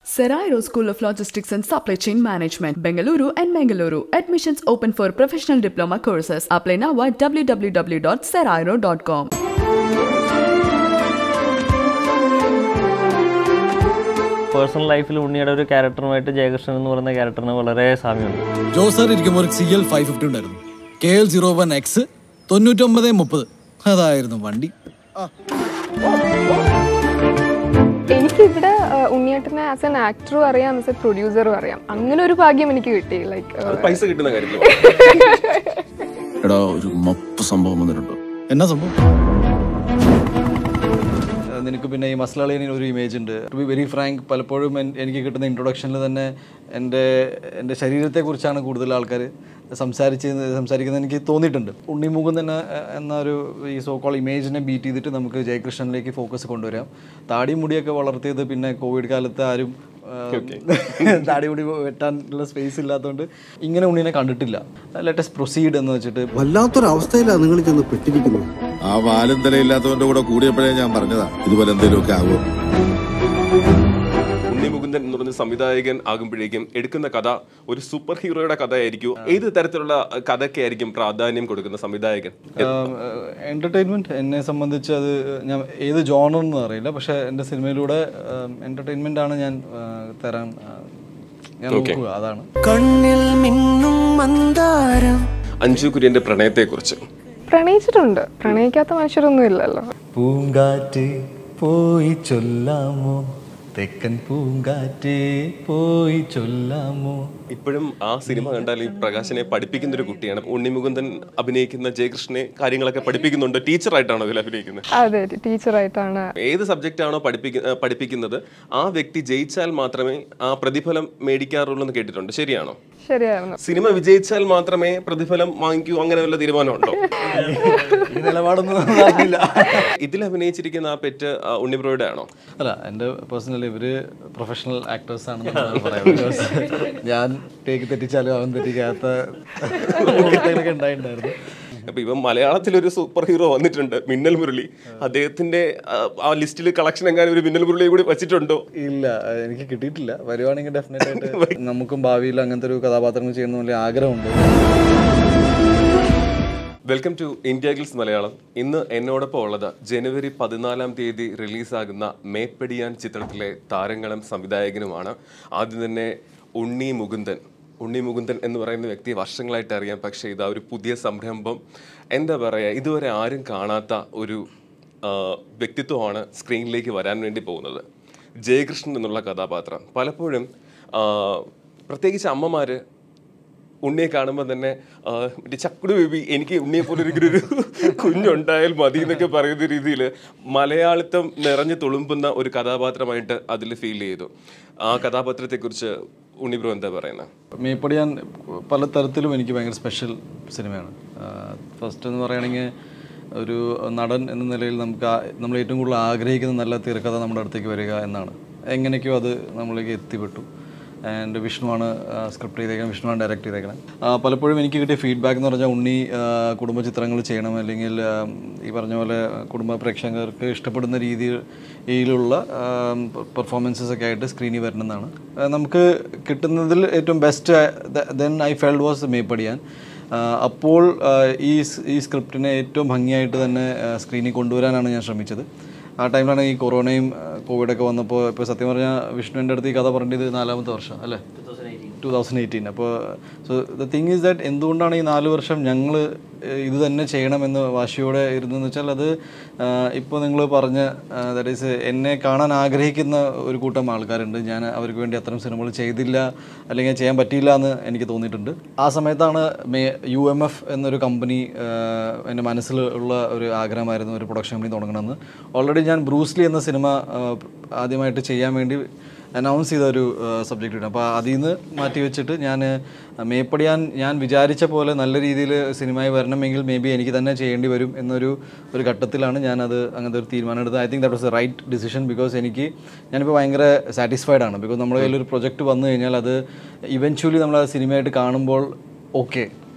Serairo School of Logistics and Supply Chain Management, Bengaluru and Mangaluru. Admissions open for professional diploma courses. Apply now at www.serairo.com. Personal ലൈഫിൽ ഉണ്ണിയുടെ ഒരു ക്യാരക്ടറുമായിട്ട് ജയകൃഷ്ണൻ എന്ന് പറയുന്ന ക്യാരക്ടറിന് വളരെ സാമ്യമുണ്ട് ജോസർ ഇരിക്കുമ്പോൾ ഒരു സി എൽ ഫൈവ് ഫിഫ്റ്റി ഉണ്ടായിരുന്നു K L zero one X തൊണ്ണൂറ്റൊമ്പത് മുപ്പത് അതായിരുന്നു വണ്ടി എനിക്ക് ഇവിടെ ഉണ്ണിയേട്ടനെ ആസ് എൻ ആക്ടറും അറിയാം ആസ് എ പ്രൊഡ്യൂസറും അറിയാം അങ്ങനെ ഒരു ഭാഗ്യം എനിക്ക് കിട്ടി ലൈക്ക് പൈസ കിട്ടുന്ന കാര്യത്തിൽ എടാ ഒരു മപ്പ് സംഭവം വന്നിട്ടുണ്ട് എന്നാ സംഭവം നിനക്ക് പിന്നെ ഈ മസ്ലാളിയനിൽ ഒരു ഇമേജ് ഉണ്ട് ടു ബി വെരി ഫ്രാങ്ക് പലപ്പോഴും എൻ- എനിക്ക് കിട്ടുന്ന ഇൻട്രൊഡക്ഷനിൽ തന്നെ എൻ്റെ എൻ്റെ ശരീരത്തെക്കുറിച്ചാണ് കൂടുതൽ ആൾക്കാർ സംസാരിച്ച് സംസാരിക്കുന്നത് എനിക്ക് തോന്നിയിട്ടുണ്ട് ഉണ്ണിമുഖം തന്നെ എ- എന്ന ഒരു ഈ സോ കോൾ ഇമേജിനെ ബീറ്റ് ചെയ്തിട്ട് നമുക്ക് ജയകൃഷ്ണനിലേക്ക് ഫോക്കസ് കൊണ്ടുവരാം താടി മുടിയൊക്കെ വളർത്തിയത് പിന്നെ കോവിഡ് കാലത്ത് ആരും താടി മുടി വെട്ടാനുള്ള സ്പേസ് ഇല്ലാത്തതുകൊണ്ട് ഇങ്ങനെ ഉണ്ണിനെ കണ്ടിട്ടില്ല ലെറ്റസ് പ്രൊസീഡ് എന്ന് വെച്ചിട്ട് വല്ലാത്തൊരവസ്ഥയിലാണ് നിങ്ങൾ ചെന്ന് പെട്ടിരിക്കുന്നത് ആ വാലും തലയില്ലാത്തവന്റെ കൂടെ കൂടിയപ്പോഴേ ഞാൻ പറഞ്ഞതാ ഇതുപോലെ എന്തെങ്കിലുമൊക്കെ ആകും ഉണ്ണി മുകുന്ദൻ എന്ന് പറഞ്ഞ സംവിധായകൻ ആകുമ്പോഴേക്കും എടുക്കുന്ന കഥ ഒരു സൂപ്പർ ഹീറോയുടെ കഥയായിരിക്കും ഏത് തരത്തിലുള്ള കഥയ്ക്ക് ആയിരിക്കും പ്രാധാന്യം കൊടുക്കുന്ന സംവിധായകൻ എൻ്റർടൈൻമെൻറ്റ് എന്നെ സംബന്ധിച്ച് അത് ഞാൻ ഏത് ജോണർ എന്ന് അറിയില്ല പക്ഷേ എൻ്റെ സിനിമയിലൂടെ എൻ്റർടൈൻമെൻ്റ് ആണ് ഞാൻ ആ, തരാൻ ആ, ഞാൻ നോക്കുക അതാണ് കണ്ണിൽ മിന്നും മന്ദാരം അഞ്ജു കുര്യന്റെ പ്രണയത്തെക്കുറിച്ച് പ്രണയിച്ചിട്ടുണ്ട് പ്രണയിക്കാത്ത മനുഷ്യരൊന്നും ഇല്ലല്ലോ പൂങ്കാറ്റ് പോയി ചൊല്ലാമോ തെക്കൻ പൂങ്കാറ്റ് പോയി ചൊല്ലാമോ ഇപ്പോഴും ആ സിനിമ കണ്ടാൽ ഈ പ്രകാശനെ പഠിപ്പിക്കുന്ന ഒരു കുട്ടിയാണ് ഉണ്ണി മുകുന്ദൻ അഭിനയിക്കുന്ന ജയകൃഷ്ണനെ കാര്യങ്ങളൊക്കെ പഠിപ്പിക്കുന്നുണ്ട് ടീച്ചറായിട്ടാണോ ഇതിൽ അഭിനയിക്കുന്നത് അതെ ടീച്ചറായിട്ടാണ് ഏത് സബ്ജക്റ്റ് ആണോ പഠിപ്പിക്ക പഠിപ്പിക്കുന്നത് ആ വ്യക്തി ജയിച്ചാൽ മാത്രമേ ആ പ്രതിഫലം മേടിക്കാറുള്ളൂ എന്ന് കേട്ടിട്ടുണ്ട് ശരിയാണോ ശരിയായിരുന്നു സിനിമ വിജയിച്ചാൽ മാത്രമേ പ്രതിഫലം വാങ്ങിക്കൂ അങ്ങനെ വല്ല തീരുമാനമുണ്ടോ ഈ നിലപാടൊന്നും നന്നാക്കില്ല ഇതിൽ അഭിനയിച്ചിരിക്കുന്ന ആ പെറ്റ് ആ, ഉണ്ണിബ്രോയുടെ ആണോ അല്ല എൻ്റെ പേഴ്സണലി ഇവര് പ്രൊഫഷണൽ ആക്ടേഴ്സ് ആണെന്ന് പറയാം Because ഞാൻ ടേക്ക് തെറ്റിച്ചാലും അവൻ തെറ്റിക്കാത്ത ഒക്കെ ഉണ്ടായിട്ടുണ്ടായിരുന്നു അപ്പൊ ഇവൻ മലയാളത്തിലൊരു സൂപ്പർ ഹീറോ വന്നിട്ടുണ്ട് മിന്നൽ മുരളി അദ്ദേഹത്തിന്റെ ആ, ആ ലിസ്റ്റിൽ കളക്ഷൻ എങ്ങാനും ഒരു മിന്നൽ മുരളിയെ കൂടി വെച്ചിട്ടുണ്ടോ ഇല്ല അഹ് എനിക്ക് കിട്ടിയിട്ടില്ല വരുവാണെങ്കിൽ ഡെഫിനറ്റ് ആയിട്ട് നമുക്കും ഭാവിയിൽ അങ്ങനത്തെ ഒരു കഥാപാത്രങ്ങൾ ചെയ്യണമെന്ന് വലിയ ആഗ്രഹമുണ്ട് welcome to India Glitz Malayalam ഇന്ന് എന്നോടൊപ്പം ഉള്ളത് ജനുവരി പതിനാലാം തീയതി റിലീസാകുന്ന മേപ്പടിയാൻ ചിത്രത്തിലെ താരങ്ങളും സംവിധായകനുമാണ് ആദ്യം തന്നെ ഉണ്ണി മുകുന്ദൻ ഉണ്ണി മുകുന്ദൻ എന്ന് പറയുന്ന വ്യക്തിയെ വർഷങ്ങളായിട്ട് അറിയാം പക്ഷേ ഇതാ ഒരു പുതിയ സംരംഭം എന്താ പറയുക ഇതുവരെ ആരും കാണാത്ത ഒരു ആ, വ്യക്തിത്വമാണ് സ്ക്രീനിലേക്ക് വരാൻ വേണ്ടി പോകുന്നത് ജയകൃഷ്ണൻ എന്നുള്ള കഥാപാത്രം പലപ്പോഴും ആ, പ്രത്യേകിച്ച് അമ്മമാര് ഉണ്ണിയെ കാണുമ്പോൾ തന്നെ ആ, മറ്റേ ചക്കുട് ബേബി എനിക്ക് ഉണ്ണിയെ പോലെ ഒരു ഒരു കുഞ്ഞുണ്ടായാൽ മതി എന്നൊക്കെ പറയുന്ന രീതിയിൽ മലയാളിത്തം നിറഞ്ഞു തുളുമ്പുന്ന ഒരു കഥാപാത്രമായിട്ട് അതിൽ ഫീൽ ചെയ്തു ആ കഥാപാത്രത്തെക്കുറിച്ച് ഉണ്ണി ബ്രോ എന്താ പറയുന്നത് മേപ്പടിയാൻ പല തരത്തിലും എനിക്ക് ഭയങ്കര സ്പെഷ്യൽ സിനിമയാണ് ഫസ്റ്റ് എന്ന് പറയുകയാണെങ്കിൽ ഒരു നടൻ എന്ന നിലയിൽ നമുക്ക് ആ- നമ്മൾ ഏറ്റവും കൂടുതൽ ആഗ്രഹിക്കുന്ന നല്ല തിരക്കഥ നമ്മുടെ അടുത്തേക്ക് വരിക എന്നാണ് എങ്ങനെയൊക്കെയോ അത് നമ്മളിലേക്ക് എത്തിപ്പെട്ടു ആൻഡ് വിഷ്ണുവാണ് സ്ക്രിപ്റ്റ് ചെയ്തേക്കണം വിഷ്ണുവാണ് ഡയറക്റ്റ് ചെയ്തേക്കണം ആ, പലപ്പോഴും എനിക്ക് കിട്ടിയ ഫീഡ്ബാക്ക് എന്ന് പറഞ്ഞാൽ ഉണ്ണി ആ, കുടുംബ ചിത്രങ്ങൾ ചെയ്യണം അല്ലെങ്കിൽ ആ, ഈ പറഞ്ഞ പോലെ കുടുംബ പ്രേക്ഷകർക്ക് ഇഷ്ടപ്പെടുന്ന രീതിയിലുള്ള പെർഫോമൻസസ് ഒക്കെ ആയിട്ട് സ്ക്രീനിൽ വരണമെന്നാണ് ആ, നമുക്ക് കിട്ടുന്നതിൽ ഏറ്റവും best then I felt was Meppadiyan ആ, അപ്പോൾ ആ, ഈ സ്- ഈ സ്ക്രിപ്റ്റിനെ ഏറ്റവും ഭംഗിയായിട്ട് തന്നെ സ്ക്രീനിൽ കൊണ്ടുവരാനാണ് ഞാൻ ശ്രമിച്ചത് ആ ടൈമിലാണ് ഈ കൊറോണയും ആ, കോവിഡൊക്കെ വന്നപ്പോൾ ഇപ്പോൾ സത്യം പറഞ്ഞാൽ വിഷ്ണുവിൻ്റെ അടുത്ത് ഈ കഥ പറഞ്ഞത് നാലാമത്തെ വർഷം അല്ലേ ടു തൗസൻഡ് എയ്റ്റീൻ അപ്പോൾ so the thing is that എന്തുകൊണ്ടാണ് ഈ നാല് വർഷം ഞങ്ങൾ ഇത് തന്നെ ചെയ്യണമെന്ന് വാശിയോടെ ഇരുന്നെന്ന് വെച്ചാൽ അത് ഇപ്പോൾ നിങ്ങൾ പറഞ്ഞ ദാറ്റ് ഈസ് എന്നെ കാണാൻ ആഗ്രഹിക്കുന്ന ഒരു കൂട്ടം ആൾക്കാരുണ്ട് ഞാൻ അവർക്ക് വേണ്ടി അത്തരം സിനിമകൾ ചെയ്തില്ല അല്ലെങ്കിൽ ചെയ്യാൻ പറ്റിയില്ല എന്ന് എനിക്ക് തോന്നിയിട്ടുണ്ട് ആ സമയത്താണ് മേ യു എം എഫ് എന്നൊരു കമ്പനി എൻ്റെ മനസ്സിൽ ഉള്ള ഒരു ആഗ്രഹമായിരുന്നു ഒരു പ്രൊഡക്ഷൻ കമ്പനി തുടങ്ങണമെന്ന് ഓൾറെഡി ഞാൻ ബ്രൂസ്ലി എന്ന സിനിമ ആ, ആദ്യമായിട്ട് ചെയ്യാൻ വേണ്ടി അനൗൺസ് ചെയ്ത ഒരു സബ്ജക്റ്റ് ഉണ്ട് അപ്പോൾ അതിൽ നിന്ന് മാറ്റി വെച്ചിട്ട് ഞാൻ മേപ്പടിയാൻ ഞാൻ വിചാരിച്ച പോലെ നല്ല രീതിയിൽ സിനിമയിൽ വരണമെങ്കിൽ മേ ബി എനിക്ക് തന്നെ ചെയ്യേണ്ടി വരും എന്നൊരു ഒരു ഘട്ടത്തിലാണ് ഞാനത് അങ്ങനത്തെ ഒരു തീരുമാനം എടുത്തത് I think that was a right decision because എനിക്ക് ഞാനിപ്പോൾ ഭയങ്കര സാറ്റിസ്ഫൈഡ് ആണ് ബിക്കോസ് നമ്മുടെ കയ്യിൽ ഒരു പ്രൊജക്റ്റ് വന്നു കഴിഞ്ഞാൽ അത് ഇവൻച്വലി നമ്മൾ ആ സിനിമയായിട്ട് കാണുമ്പോൾ ഓക്കെ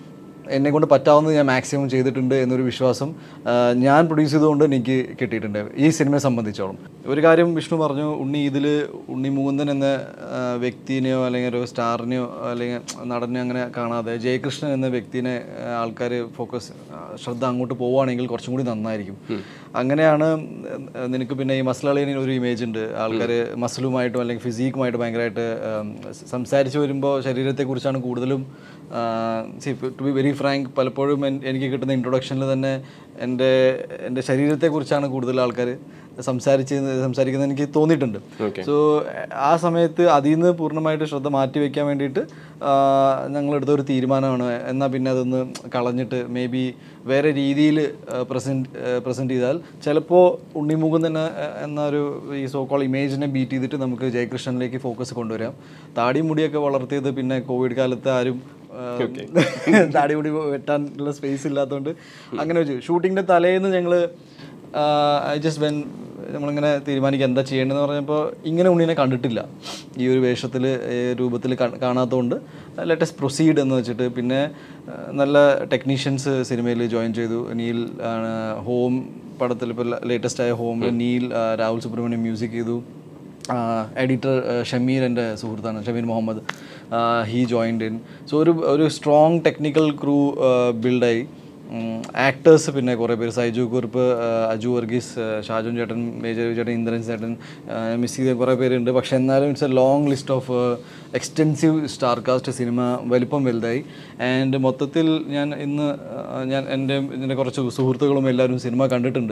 എന്നെ കൊണ്ട് പറ്റാവുന്നത് ഞാൻ മാക്സിമം ചെയ്തിട്ടുണ്ട് എന്നൊരു വിശ്വാസം ആ, ഞാൻ പ്രൊഡ്യൂസ് ചെയ്തുകൊണ്ട് എനിക്ക് കിട്ടിയിട്ടുണ്ട് ഈ സിനിമയെ സംബന്ധിച്ചോളം ഒരു കാര്യം വിഷ്ണു പറഞ്ഞു ഉണ്ണി ഇതിൽ ഉണ്ണി മുകുന്ദൻ എന്ന ആ, വ്യക്തിനെയോ അല്ലെങ്കിൽ ഒരു സ്റ്റാറിനെയോ അല്ലെങ്കിൽ നടനെയോ അങ്ങനെ കാണാതെ ജയകൃഷ്ണൻ എന്ന വ്യക്തിനെ ആൾക്കാർ ഫോക്കസ് ശ്രദ്ധ അങ്ങോട്ട് പോവുകയാണെങ്കിൽ കുറച്ചും കൂടി നന്നായിരിക്കും അങ്ങനെയാണ് ആ, നിനക്ക് പിന്നെ ഈ മസ്ലാളിന് ഒരു ഇമേജ് ഉണ്ട് ആൾക്കാർ മസിലുമായിട്ടും അല്ലെങ്കിൽ ഫിസിക്കുമായിട്ട് ഭയങ്കരമായിട്ട് ആം, സംസാരിച്ച് വരുമ്പോൾ ശരീരത്തെക്കുറിച്ചാണ് കൂടുതലും ടു ബി വെരി ഫ്രാങ്ക് പലപ്പോഴും എൻ- എനിക്ക് കിട്ടുന്ന ഇൻട്രൊഡക്ഷനിൽ തന്നെ എൻ്റെ എൻ്റെ ശരീരത്തെക്കുറിച്ചാണ് കൂടുതൽ ആൾക്കാർ സംസാരിച്ച് സംസാരിക്കുന്നത് എനിക്ക് തോന്നിയിട്ടുണ്ട് സോ ആ സമയത്ത് അതിൽ നിന്ന് പൂർണ്ണമായിട്ട് ശ്രദ്ധ മാറ്റി വയ്ക്കാൻ വേണ്ടിയിട്ട് ഞങ്ങളെടുത്ത ഒരു തീരുമാനമാണ് എന്നാൽ പിന്നെ അതൊന്ന് കളഞ്ഞിട്ട് മേ ബി വേറെ രീതിയിൽ പ്രസൻറ്റ് പ്രസൻറ്റ് ചെയ്താൽ ചിലപ്പോൾ ഉണ്ണിമുഖം തന്നെ ആ, എന്നൊരു ഈ സോ കോൾ ഇമേജിനെ ബീറ്റ് ചെയ്തിട്ട് നമുക്ക് ജയകൃഷ്ണനിലേക്ക് ഫോക്കസ് കൊണ്ടുവരാം താടി മുടിയൊക്കെ വളർത്തിയത് പിന്നെ കോവിഡ് കാലത്ത് ആരും ആ, താടി മുടി വെട്ടാനുള്ള സ്പേസ് ഇല്ലാത്തതുകൊണ്ട് അങ്ങനെ വെച്ചു ഷൂട്ടിങ്ങിൻ്റെ തലേന്ന് ഞങ്ങൾ ഐ ജസ്റ്റ് വെൻ നമ്മളിങ്ങനെ തീരുമാനിക്കുക എന്താ ചെയ്യേണ്ടതെന്ന് പറഞ്ഞപ്പോൾ ഇങ്ങനെ ഉണ്ണിനെ കണ്ടിട്ടില്ല ഈ ഒരു വേഷത്തിൽ രൂപത്തിൽ കാണാത്തതുകൊണ്ട് ലെറ്റസ് പ്രൊസീഡ് എന്ന് വെച്ചിട്ട് പിന്നെ ആ, നല്ല ടെക്നീഷ്യൻസ് സിനിമയിൽ ജോയിൻ ചെയ്തു നീൽ ആണ് ഹോം പടത്തിൽ ഇപ്പോൾ ലേറ്റസ്റ്റ് ആയ ഹോമിൽ നീൽ ആ, രാഹുൽ സുബ്രഹ്മണ്യം മ്യൂസിക് ചെയ്തു എഡിറ്റർ ഷമീർ എൻ്റെ സുഹൃത്താണ് Shameer Muhammad he joined in so ഒരു ഒരു സ്ട്രോങ് ടെക്നിക്കൽ ക്രൂ ബിൽഡായി ആക്ടേഴ്സ് പിന്നെ കുറേ പേര് സൈജു കുറുപ്പ് ആ, അജു വർഗീസ് ആ, ഷാജുൻ ചേട്ടൻ മേജർ ചേട്ടൻ ഇന്ദ്രൻ ചേട്ടൻ മിസ് ചെയ്ത കുറേ പേരുണ്ട് പക്ഷെ എന്നാലും it's a long list of extensive star cast സിനിമ വലിപ്പം വലുതായി ആൻഡ് മൊത്തത്തിൽ ഞാൻ ഇന്ന് ആ, ഞാൻ എൻ്റെ ഇതിൻ്റെ കുറച്ച് സുഹൃത്തുക്കളും എല്ലാവരും സിനിമ കണ്ടിട്ടുണ്ട്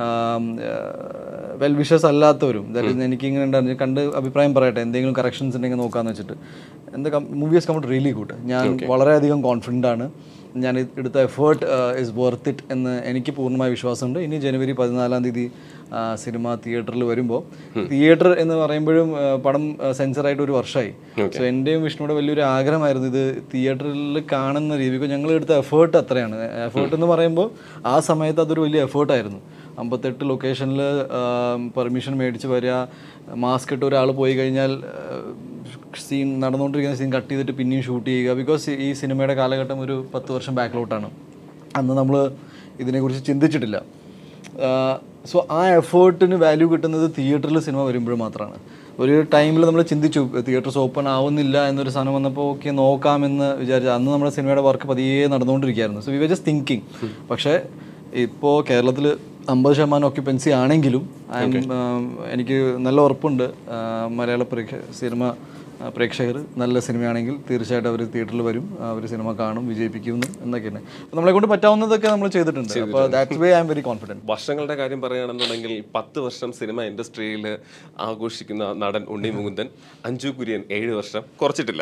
വെൽ വിഷസ് അല്ലാത്തവരും ദാറ്റ് ഇസ് എനിക്ക് ഇങ്ങനെ ഉണ്ടായിരുന്നു കണ്ട് അഭിപ്രായം പറയട്ടെ എന്തെങ്കിലും കറക്ഷൻസ് ഉണ്ടെങ്കിൽ നോക്കാമെന്ന് വെച്ചിട്ട് എന്താ മൂവീസ് കമ്മിട്ട് റിയലി ഗുഡ് ഞാൻ വളരെയധികം കോൺഫിഡൻ്റ് ആണ് ഞാൻ ഇത് എടുത്ത എഫേർട്ട് ഇസ് വർത്ത് ഇറ്റ് എന്ന് എനിക്ക് പൂർണ്ണമായ വിശ്വാസമുണ്ട് ഇനി ജനുവരി പതിനാലാം തീയതി ആ, സിനിമ തിയേറ്ററിൽ വരുമ്പോൾ തിയേറ്റർ എന്ന് പറയുമ്പോഴും ആ, പടം സെൻസറായിട്ട് ഒരു വർഷമായി സോ എൻ്റെയും വിഷ്ണുവിടെ വലിയൊരു ആഗ്രഹമായിരുന്നു ഇത് തിയേറ്ററിൽ കാണുന്ന രീതിക്ക് ഞങ്ങൾ എടുത്ത എഫേർട്ട് അത്രയാണ് എഫേർട്ട് എന്ന് പറയുമ്പോൾ ആ സമയത്ത് അതൊരു വലിയ എഫേർട്ടായിരുന്നു അമ്പത്തെട്ട് ലൊക്കേഷനിൽ പെർമിഷൻ മേടിച്ച് വരിക മാസ്ക് ഇട്ട് ഒരാൾ പോയി കഴിഞ്ഞാൽ സീൻ നടന്നുകൊണ്ടിരിക്കുന്ന സീൻ കട്ട് ചെയ്തിട്ട് പിന്നെയും ഷൂട്ട് ചെയ്യുക ബിക്കോസ് ഈ സിനിമയുടെ കാലഘട്ടം ഒരു പത്ത് വർഷം ബാക്കിലോട്ടാണ് അന്ന് നമ്മൾ ഇതിനെക്കുറിച്ച് ചിന്തിച്ചിട്ടില്ല സോ ആ എഫേർട്ടിന് വാല്യൂ കിട്ടുന്നത് തിയേറ്ററിൽ സിനിമ വരുമ്പോൾ മാത്രമാണ് ഒരു ടൈമിൽ നമ്മൾ ചിന്തിച്ചു തിയേറ്റർസ് ഓപ്പൺ ആവുന്നില്ല എന്നൊരു സാധനം വന്നപ്പോൾ ഓക്കെ നോക്കാമെന്ന് വിചാരിച്ചു അന്ന് നമ്മുടെ സിനിമയുടെ വർക്ക് പതിയെ നടന്നുകൊണ്ടിരിക്കുകയായിരുന്നു so we were just thinking പക്ഷേ ഇപ്പോൾ കേരളത്തിൽ അമ്പത് ശതമാനം ഓക്യുപ്പൻസി ആണെങ്കിലും ഐ എം എനിക്ക് നല്ല ഉറപ്പുണ്ട് ആ, മലയാള പ്രേക്ഷ സിനിമ ആ, പ്രേക്ഷകർ നല്ല സിനിമയാണെങ്കിൽ തീർച്ചയായിട്ടും അവർ തിയേറ്ററിൽ വരും അവർ സിനിമ കാണും വിജയിപ്പിക്കുന്നു എന്നൊക്കെയാണ് അപ്പോൾ നമ്മളെ കൊണ്ട് പറ്റാവുന്നതൊക്കെ നമ്മൾ ചെയ്തിട്ടുണ്ട് അപ്പോൾ that's way I'm very confident വർഷങ്ങളുടെ കാര്യം പറയുകയാണെന്നുണ്ടെങ്കിൽ പത്ത് വർഷം സിനിമ ഇൻഡസ്ട്രിയിൽ ആഘോഷിക്കുന്ന നടൻ ഉണ്ണി മുകുന്ദൻ അഞ്ജു കുര്യൻ ഏഴ് വർഷം കുറച്ചിട്ടില്ല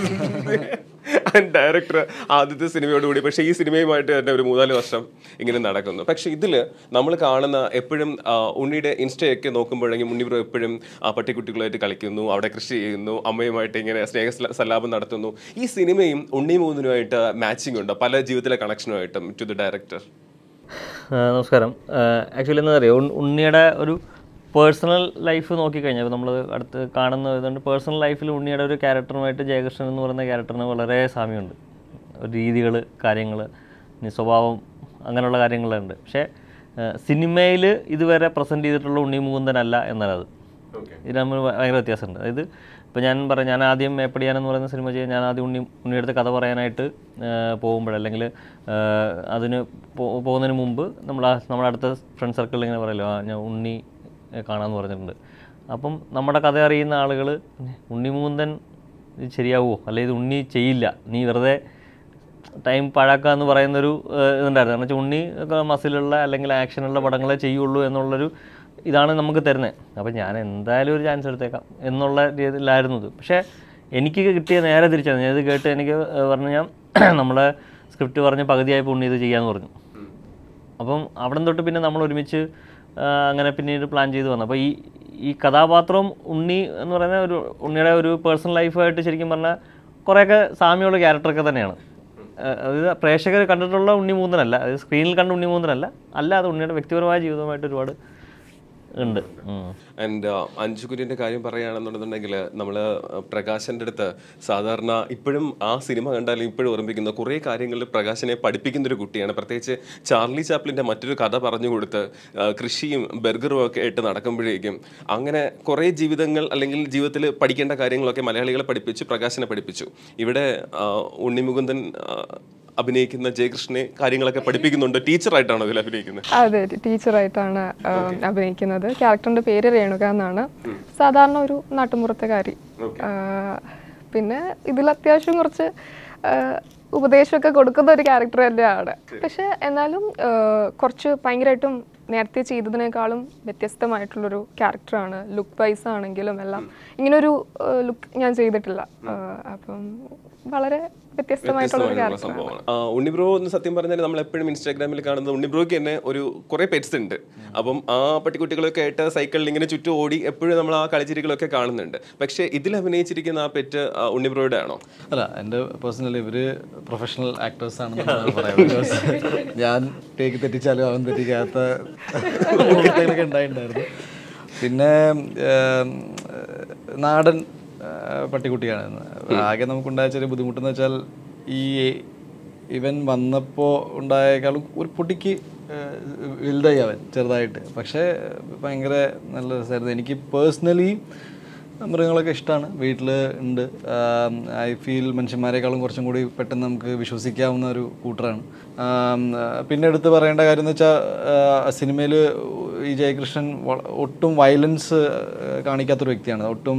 ഡയറക്ടർ ആദ്യത്തെ സിനിമയോടുകൂടി പക്ഷേ ഈ സിനിമയുമായിട്ട് തന്നെ ഒരു മൂന്നാല് വർഷം ഇങ്ങനെ നടക്കുന്നു പക്ഷേ ഇതിൽ നമ്മൾ കാണുന്ന എപ്പോഴും ആ, ഉണ്ണിയുടെ ഇൻസ്റ്റയൊക്കെ നോക്കുമ്പോഴെങ്കിൽ ഉണ്ണി ബ്രോ എപ്പോഴും ആ പട്ടിക്കുട്ടികളായിട്ട് കളിക്കുന്നു അവിടെ കൃഷി ചെയ്യുന്നു അമ്മയുമായിട്ട് ഇങ്ങനെ സ്നേഹ സല- സല്ലാപം നടത്തുന്നു ഈ സിനിമയും ഉണ്ണി മുകുന്ദനുമായിട്ട് മാച്ചിങ് ഉണ്ട് പല ജീവിതത്തിലെ കണക്ഷനുമായിട്ടും ടു ദി ഡയറക്ടർ ആ, നമസ്കാരം ആക്ച്വലി എന്താ പറയുക ഉണ്ണിയുടെ ഒരു പേഴ്സണൽ ലൈഫ് നോക്കിക്കഴിഞ്ഞാൽ നമ്മൾ അടുത്ത് കാണുന്ന ഇതുകൊണ്ട് പേഴ്സണൽ ലൈഫിൽ ഉണ്ണിയുടെ ഒരു ക്യാരക്ടറുമായിട്ട് ജയകൃഷ്ണൻ എന്ന് പറയുന്ന ക്യാരക്ടറിന് വളരെ സാമ്യമുണ്ട് രീതികൾ കാര്യങ്ങൾ സ്വഭാവം അങ്ങനെയുള്ള കാര്യങ്ങളുണ്ട് പക്ഷേ സിനിമയിൽ ഇതുവരെ പ്രസൻറ്റ് ചെയ്തിട്ടുള്ള ഉണ്ണി മുകുന്ദനല്ല എന്നല്ലത് ഇത് തമ്മിൽ ഭ- ഭയങ്കര വ്യത്യാസമുണ്ട് അതായത് ഇപ്പോൾ ഞാൻ പറയാം ഞാൻ ആദ്യം മേപ്പടിയാൻ എന്ന് പറയുന്ന സിനിമ ചെയ്യാൻ ഞാൻ ആദ്യം ഉണ്ണി ഉണ്ണിയുടെ കഥ പറയാനായിട്ട് പോകുമ്പോൾ അല്ലെങ്കിൽ അതിന് പോ- പോകുന്നതിന് മുമ്പ് നമ്മൾ ആ നമ്മുടെ അടുത്ത ഫ്രണ്ട് സർക്കിളിൽ ഇങ്ങനെ പറയല്ലോ ആ ഞാൻ ഉണ്ണി കാണാമെന്ന് പറഞ്ഞിട്ടുണ്ട് അപ്പം നമ്മുടെ കഥ അറിയുന്ന ആളുകൾ ഉണ്ണി മുകുന്ദൻ ഇത് ശരിയാവുമോ അല്ലെങ്കിൽ ഇത് ഉണ്ണി ചെയ്യില്ല നീ വെറുതെ ടൈം പഴക്കുക എന്ന് പറയുന്നൊരു ഏഹ്, ഇതുണ്ടായിരുന്നു കാരണം വെച്ചാൽ ഉണ്ണി ഒക്കെ മസിലുള്ള അല്ലെങ്കിൽ ആക്ഷനുള്ള പടങ്ങളെ ചെയ്യുള്ളൂ എന്നുള്ളൊരു ഇതാണ് നമുക്ക് തരുന്നത് അപ്പം ഞാൻ എന്തായാലും ഒരു ചാൻസ് എടുത്തേക്കാം എന്നുള്ള രീതിയിലായിരുന്നു ഇത് പക്ഷേ എനിക്ക് കിട്ടിയ നേരെ തിരിച്ചാണ് ഞാൻ ഇത് കേട്ട് എനിക്ക് ഏഹ്, പറഞ്ഞു ഞാൻ നമ്മളെ സ്ക്രിപ്റ്റ് പറഞ്ഞ് പകുതിയായപ്പോൾ ഉണ്ണി ഇത് ചെയ്യാമെന്ന് പറഞ്ഞു അപ്പം അവിടെ തൊട്ട് പിന്നെ നമ്മൾ ഒരുമിച്ച് ആ, അങ്ങനെ പിന്നീട് പ്ലാൻ ചെയ്ത് വന്നു അപ്പോൾ ഈ ഈ കഥാപാത്രം ഉണ്ണി എന്ന് പറയുന്ന ഒരു ഉണ്ണിയുടെ ഒരു പേഴ്സണൽ ലൈഫായിട്ട് ശരിക്കും പറഞ്ഞാൽ കുറേയൊക്കെ സാമ്യമുള്ള ക്യാരക്ടറൊക്കെ തന്നെയാണ് ആ, അതായത് പ്രേക്ഷകർ കണ്ടിട്ടുള്ള ഉണ്ണി മൂന്നനല്ല അത് സ്ക്രീനിൽ കണ്ട ഉണ്ണി മൂന്നനല്ല അല്ലാതെ ഉണ്ണിയുടെ വ്യക്തിപരമായ ജീവിതവുമായിട്ട് ഒരുപാട് ഉണ്ട് ഉം. ആൻഡ് അഞ്ചു കുര്യൻ്റെ കാര്യം പറയുകയാണെന്നുണ്ടെന്നുണ്ടെങ്കിൽ നമ്മൾ പ്രകാശൻ്റെ അടുത്ത് സാധാരണ ഇപ്പോഴും ആ സിനിമ കണ്ടാലും ഇപ്പോഴും ഓർമ്മിക്കുന്ന കുറേ കാര്യങ്ങളിൽ പ്രകാശനെ പഠിപ്പിക്കുന്ന ഒരു കുട്ടിയാണ് പ്രത്യേകിച്ച് ചാർലി ചാപ്ലിൻ്റെ മറ്റൊരു കഥ പറഞ്ഞു കൊടുത്ത് ആ, കൃഷിയും ബർഗറും ഒക്കെ ആയിട്ട് നടക്കുമ്പോഴേക്കും അങ്ങനെ കുറേ ജീവിതങ്ങൾ അല്ലെങ്കിൽ ജീവിതത്തിൽ പഠിക്കേണ്ട കാര്യങ്ങളൊക്കെ മലയാളികളെ പഠിപ്പിച്ചു പ്രകാശനെ പഠിപ്പിച്ചു ഇവിടെ ആ, ഉണ്ണിമുകുന്ദൻ ആ, അഭിനയിക്കുന്ന ജയകൃഷ്ണനെ കാര്യങ്ങളൊക്കെ പഠിപ്പിക്കുന്നുണ്ട് ടീച്ചറായിട്ടാണോ ഇതിൽ അഭിനയിക്കുന്നത് അതെ ടീച്ചറായിട്ടാണ് ആ, അഭിനയിക്കുന്നത് ക്യാരക്ടറിന്റെ പേര് രേണുക എന്നാണ് സാധാരണ ഒരു നാട്ടുമ്പുറത്തുകാരി ആ, പിന്നെ ഇതിൽ അത്യാവശ്യം കുറച്ച് ആ, ഉപദേശമൊക്കെ കൊടുക്കുന്ന ഒരു ക്യാരക്ടർ തന്നെയാണ് പക്ഷെ എന്നാലും ആ, കുറച്ച് ഭയങ്കരമായിട്ടും നേരത്തെ ചെയ്തതിനേക്കാളും വ്യത്യസ്തമായിട്ടുള്ളൊരു ക്യാരക്ടറാണ് ലുക്ക് വൈസ് ആണെങ്കിലും എല്ലാം ഇങ്ങനൊരു ലുക്ക് ഞാൻ ചെയ്തിട്ടില്ല ആ, അപ്പം വളരെ വ്യത്യസ്തമായിട്ടുള്ള ഒരു വ്യത്യസ്തമായിട്ടുള്ള ക്യാരക്ടറാണ് സംഭവമാണ് ആ, ഉണ്ണിബ്രോ എന്ന് സത്യം പറഞ്ഞാൽ നമ്മൾ എപ്പോഴും ഇൻസ്റ്റാഗ്രാമിൽ കാണുന്നത് ഉണ്ണിബ്രോയ്ക്ക് തന്നെ ഒരു കുറെ പെറ്റ്സ് ഉണ്ട് അപ്പം ആ പട്ടിക്കുട്ടികളൊക്കെ ആയിട്ട് സൈക്കിളിൽ ഇങ്ങനെ ചുറ്റും ഓടി എപ്പോഴും നമ്മൾ ആ കളിച്ചിരികളൊക്കെ കാണുന്നുണ്ട് പക്ഷേ ഇതിൽ അഭിനയിച്ചിരിക്കുന്ന ആ പെറ്റ് ആ, ഉണ്ണിബ്രോയുടെ ആണോ അല്ല എൻ്റെ പേഴ്സണലി ഇവര് പ്രൊഫഷണൽ ആക്ടേഴ്സ് ആണെന്ന് പറയാം Because ഞാൻ ടേക്ക് തെറ്റിച്ചാലും അവൻ തെറ്റിക്കാത്ത കുട്ടികളൊക്കെ ഉണ്ടായിട്ടുണ്ടായിരുന്നു പിന്നെ ഏം, നാടൻ ആ, പട്ടിക്കുട്ടിയാണ് ആകെ നമുക്കുണ്ടായ ചെറിയ ബുദ്ധിമുട്ടെന്ന് വെച്ചാൽ ഈ ഇവൻ വന്നപ്പോൾ ഉണ്ടായേക്കാളും ഒരു പൊട്ടിക്ക് വലുതായി അവൻ ചെറുതായിട്ട് പക്ഷേ ഭയങ്കര നല്ല രസമായിരുന്നു എനിക്ക് പേഴ്സണലി മൃഗങ്ങളൊക്കെ ഇഷ്ടമാണ് വീട്ടിൽ ഉണ്ട് ഐ ഫീൽ മനുഷ്യന്മാരെക്കാളും കുറച്ചും കൂടി പെട്ടെന്ന് നമുക്ക് വിശ്വസിക്കാവുന്ന ഒരു കൂട്ടറാണ് ആം, ആ, പിന്നെ എടുത്ത് പറയേണ്ട കാര്യം എന്ന് വെച്ചാൽ സിനിമയിൽ ഈ ജയകൃഷ്ണൻ വള- ഒട്ടും വയലൻസ് കാണിക്കാത്തൊരു വ്യക്തിയാണ് ഒട്ടും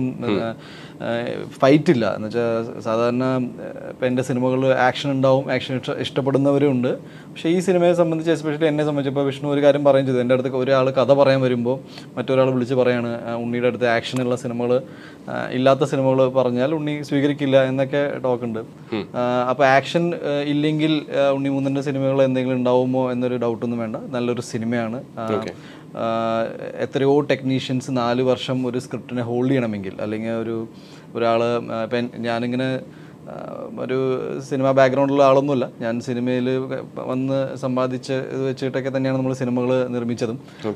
ഫൈറ്റ് ഇല്ല എന്ന് വെച്ചാൽ സാധാരണ ഇപ്പം എൻ്റെ സിനിമകളിൽ ആക്ഷൻ ഉണ്ടാവും ആക്ഷൻ ഇഷ്ട ഇഷ്ടപ്പെടുന്നവരും ഉണ്ട് പക്ഷേ ഈ സിനിമയെ സംബന്ധിച്ച് എസ്പെഷ്യലി എന്നെ സംബന്ധിച്ചപ്പോൾ വിഷ്ണു ഒരു കാര്യം പറയും ചെയ്തു എൻ്റെ അടുത്ത് ഒരാൾ കഥ പറയാൻ വരുമ്പോൾ മറ്റൊരാൾ വിളിച്ച് പറയാണ് ആ, ഉണ്ണിയുടെ അടുത്ത് ആക്ഷനുള്ള സിനിമകൾ ഇല്ലാത്ത സിനിമകൾ പറഞ്ഞാൽ ഉണ്ണി സ്വീകരിക്കില്ല എന്നൊക്കെ ടോക്ക് ഉണ്ട് അപ്പോൾ ആക്ഷൻ ഇല്ലെങ്കിൽ ആ, ഉണ്ണി മൂന്നിൻ്റെ സിനിമകൾ എന്തെങ്കിലും ഉണ്ടാവുമോ എന്നൊരു ഡൗട്ടൊന്നും വേണ്ട നല്ലൊരു സിനിമയാണ് ആ, ആ, എത്രയോ ടെക്നീഷ്യൻസ് നാല് വർഷം ഒരു സ്ക്രിപ്റ്റിനെ ഹോൾഡ് ചെയ്യണമെങ്കിൽ അല്ലെങ്കിൽ ഒരു ഒരാൾ ഇപ്പം ഞാനിങ്ങനെ ആ, ഒരു സിനിമ ബാക്ക്ഗ്രൗണ്ടിലുള്ള ആളൊന്നുമല്ല ഞാൻ സിനിമയിൽ വന്ന് സമ്പാദിച്ച് ഇത് വെച്ചിട്ടൊക്കെ തന്നെയാണ് നമ്മൾ സിനിമകൾ നിർമ്മിച്ചതും